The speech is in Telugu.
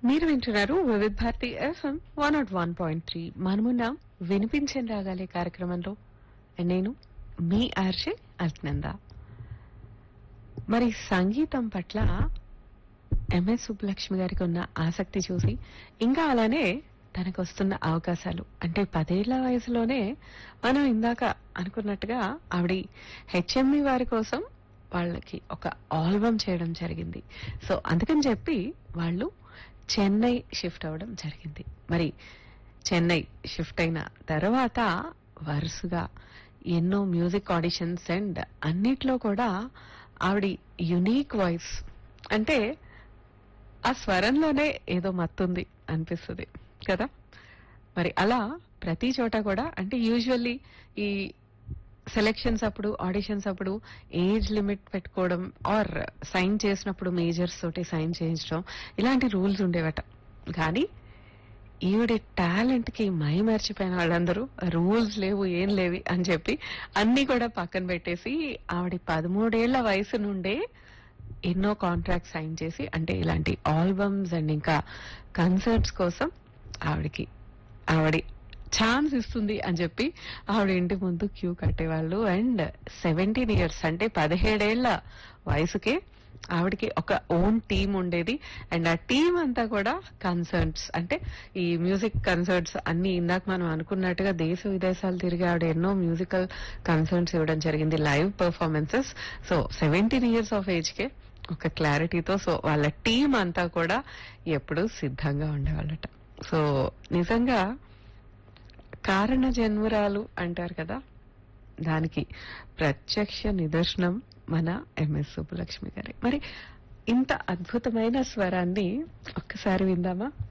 మీరు వింటున్నారు Vividh Bharati FM one nought one point three మనమున్న వినిపించని రాగాలే కార్యక్రమంలో నేను మీ ఆర్షే అల్నంద మరి సంగీతం పట్ల ఎంఎస్ సుబ్బలక్ష్మి గారికి ఉన్న ఆసక్తి చూసి ఇంకా అలానే తనకు వస్తున్న అవకాశాలు అంటే పదేళ్ల వయసులోనే మనం ఇందాక అనుకున్నట్టుగా ఆవిడ హెచ్ఎంఈ వారి కోసం వాళ్ళకి ఒక ఆల్బమ్ చేయడం జరిగింది సో అందుకని చెప్పి వాళ్ళు చెన్నై షిఫ్ట్ అవ్వడం జరిగింది మరి చెన్నై షిఫ్ట్ అయిన తర్వాత వరుసగా ఎన్నో మ్యూజిక్ ఆడిషన్స్ అండ్ అన్నిట్లో కూడా ఆవిడ యునీక్ వాయిస్ అంటే ఆ స్వరంలోనే ఏదో మత్తుంది అనిపిస్తుంది కదా మరి అలా ప్రతి చోట కూడా అంటే యూజువల్లీ ఈ సెలెక్షన్స్ అప్పుడు ఆడిషన్స్ అప్పుడు ఏజ్ లిమిట్ పెట్టుకోవడం ఆర్ సైన్ చేసినప్పుడు మేజర్స్ తోటి సైన్ చేయించడం ఇలాంటి రూల్స్ ఉండేవట కానీ ఈవిడ టాలెంట్ కి మై మర్చిపోయిన వాళ్ళందరూ రూల్స్ లేవు ఏం లేవి అని చెప్పి అన్ని కూడా పక్కన పెట్టేసి ఆవిడ పదమూడేళ్ల వయసు నుండే ఎన్నో కాంట్రాక్ట్ సైన్ చేసి అంటే ఇలాంటి ఆల్బమ్స్ అండ్ ఇంకా కన్సర్ట్స్ కోసం ఆవిడకి ఆవిడ ఛాన్స్ ఇస్తుంది అని చెప్పి ఆవిడ ఇంటి ముందు క్యూ కట్టేవాళ్ళు అండ్ సెవెంటీన్ ఇయర్స్ అంటే పదిహేడేళ్ల వయసుకే ఆవిడకి ఒక ఓన్ టీం ఉండేది అండ్ ఆ టీం అంతా కూడా కన్సర్ట్స్ అంటే ఈ మ్యూజిక్ కన్సర్ట్స్ అన్ని ఇందాక మనం అనుకున్నట్టుగా దేశ విదేశాలు తిరిగి ఆవిడ ఎన్నో మ్యూజికల్ కన్సర్ట్స్ ఇవ్వడం జరిగింది live performances so seventeen years of age కే ఒక క్లారిటీతో సో వాళ్ళ టీం అంతా కూడా ఎప్పుడూ సిద్ధంగా ఉండేవాళ్ళట సో నిజంగా కారణ జన్మురాలు అంటారు కదా దానికి ప్రత్యక్ష నిదర్శనం మన ఎంఎస్ సుబ్బలక్ష్మి గారి మరి ఇంత అద్భుతమైన స్వరాన్ని ఒక్కసారి విందామా